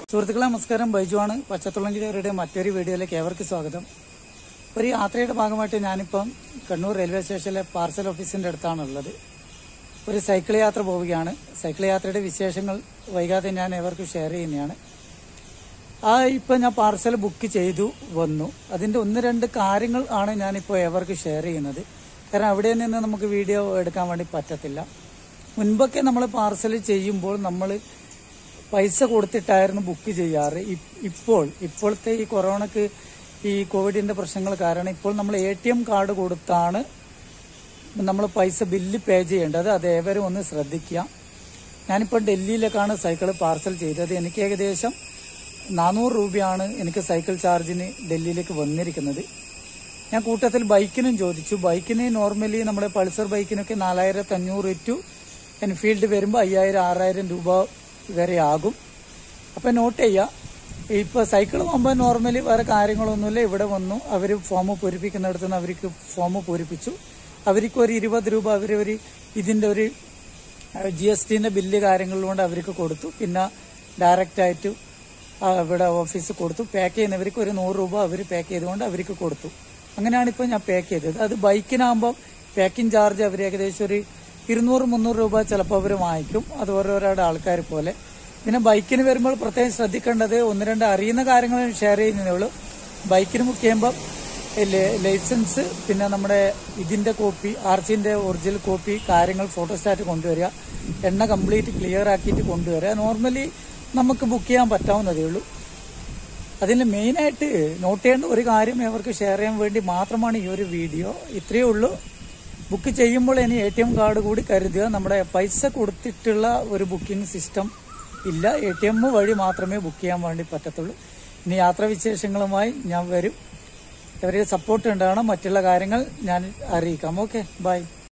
സുഹൃത്തുക്കളെ നമസ്കാരം ബൈജുവാണ് പച്ചത്തുളങ്കിലവരുടെ മറ്റൊരു വീഡിയോയിലേക്ക് ഏവർക്ക് സ്വാഗതം ഒരു യാത്രയുടെ ഭാഗമായിട്ട് ഞാനിപ്പം കണ്ണൂർ റെയിൽവേ സ്റ്റേഷനിലെ പാർസൽ ഓഫീസിന്റെ അടുത്താണുള്ളത് ഒരു സൈക്കിൾ യാത്ര പോവുകയാണ് സൈക്കിൾ യാത്രയുടെ വിശേഷങ്ങൾ വൈകാതെ ഞാൻ ഏവർക്ക് ഷെയർ ചെയ്യുന്നതാണ് ആ ഇപ്പം ഞാൻ പാർസൽ ബുക്ക് ചെയ്തു വന്നു അതിന്റെ ഒന്ന് രണ്ട് കാര്യങ്ങൾ ആണ് ഞാനിപ്പോൾ ഏവർക്ക് ഷെയർ ചെയ്യുന്നത് കാരണം അവിടെ നിന്ന് നമുക്ക് വീഡിയോ എടുക്കാൻ വേണ്ടി പറ്റത്തില്ല മുൻപൊക്കെ നമ്മൾ പാർസൽ ചെയ്യുമ്പോൾ നമ്മൾ പൈസ കൊടുത്തിട്ടായിരുന്നു ബുക്ക് ചെയ്യാറ് ഇ- ഇപ്പോൾ ഇപ്പോഴത്തെ ഈ കൊറോണക്ക് ഈ കോവിഡിന്റെ പ്രശ്നങ്ങൾ കാരണം ഇപ്പോൾ നമ്മൾ എ ടി എം കാർഡ് കൊടുത്താണ് നമ്മൾ പൈസ ബില്ല് പേ ചെയ്യേണ്ടത് അത് ഏവരും ഒന്ന് ശ്രദ്ധിക്കുക ഞാനിപ്പോൾ ഡൽഹിയിലേക്കാണ് സൈക്കിൾ പാർസൽ ചെയ്തത് എനിക്ക് ഏകദേശം നാനൂറ് രൂപയാണ് എനിക്ക് സൈക്കിൾ ചാർജിന് ഡൽഹിയിലേക്ക് വന്നിരിക്കുന്നത് ഞാൻ കൂട്ടത്തിൽ ബൈക്കിനും ചോദിച്ചു ബൈക്കിന് നോർമലി നമ്മുടെ പൾസർ ബൈക്കിനൊക്കെ നാലായിരത്തി അഞ്ഞൂറ് ടു എൻഫീൽഡ് വരുമ്പോൾ അയ്യായിരം ആറായിരം രൂപ വരെ ആകും അപ്പം നോട്ട് ചെയ്യുക ഇപ്പൊ സൈക്കിൾ പോകുമ്പോൾ നോർമലി വേറെ കാര്യങ്ങളൊന്നുമില്ല ഇവിടെ വന്നു അവർ ഫോം പൂരിപ്പിക്കുന്നിടത്ത് നിന്ന് അവർക്ക് ഫോം പൂരിപ്പിച്ചു അവർക്ക് ഒരു ഇരുപത് രൂപ അവർ ഒരു ഇതിന്റെ ഒരു ജി എസ് ടിന്റെ ബില്ല് കാര്യങ്ങളിലുകൊണ്ട് അവർക്ക് കൊടുത്തു പിന്നെ ഡയറക്റ്റ് ആയിട്ട് ആ, ഇവിടെ ഓഫീസിൽ കൊടുത്തു പാക്ക് ചെയ്യുന്നവർക്ക് ഒരു നൂറ് രൂപ അവർ പാക്ക് ചെയ്തുകൊണ്ട് അവർക്ക് കൊടുത്തു അങ്ങനെയാണ് ഇപ്പോൾ ഞാൻ പാക്ക് ചെയ്തത് അത് ബൈക്കിനാകുമ്പോൾ പാക്കിംഗ് ചാർജ് അവർ ഏകദേശം ഒരു ഇരുന്നൂറ് മുന്നൂറ് രൂപ ചിലപ്പോൾ അവർ വാങ്ങിക്കും അത് ഓരോരോരുടെ ആൾക്കാർ പോലെ പിന്നെ ബൈക്കിന് വരുമ്പോൾ പ്രത്യേകം ശ്രദ്ധിക്കേണ്ടത് ഒന്ന് രണ്ട് അറിയുന്ന കാര്യങ്ങൾ ഷെയർ ചെയ്യുന്നതേ ഉള്ളൂ ബൈക്കിന് ബുക്ക് ചെയ്യുമ്പോൾ ലെ- ലൈസൻസ് പിന്നെ നമ്മുടെ ഇതിന്റെ കോപ്പി ആർച്ചിന്റെ ഒറിജിനൽ കോപ്പി കാര്യങ്ങൾ ഫോട്ടോസ്റ്റാറ്റ് കൊണ്ടുവരിക എണ്ണ കംപ്ലീറ്റ് ക്ലിയർ ആക്കിയിട്ട് കൊണ്ടുവരിക നോർമലി നമുക്ക് ബുക്ക് ചെയ്യാൻ പറ്റാവുന്നതേ ഉള്ളൂ അതിൽ മെയിനായിട്ട് നോട്ട് ചെയ്യേണ്ട ഒരു കാര്യം അവർക്ക് ഷെയർ ചെയ്യാൻ വേണ്ടി മാത്രമാണ് ഈ ഒരു വീഡിയോ ഇത്രയേ ഉള്ളൂ ബുക്ക് ചെയ്യുമ്പോൾ ഇനി എ ടി എം കാർഡ് കൂടി കരുതുക നമ്മുടെ പൈസ കൊടുത്തിട്ടുള്ള ഒരു ബുക്കിംഗ് സിസ്റ്റം ഇല്ല എ ടി എം വഴി മാത്രമേ ബുക്ക് ചെയ്യാൻ വേണ്ടി പറ്റത്തുള്ളൂ ഇനി യാത്രാവിശേഷങ്ങളുമായി ഞാൻ വരും ഇവരുടെ സപ്പോർട്ട് ഉണ്ടാവണം മറ്റുള്ള കാര്യങ്ങൾ ഞാൻ അറിയിക്കാം ഓക്കെ ബൈ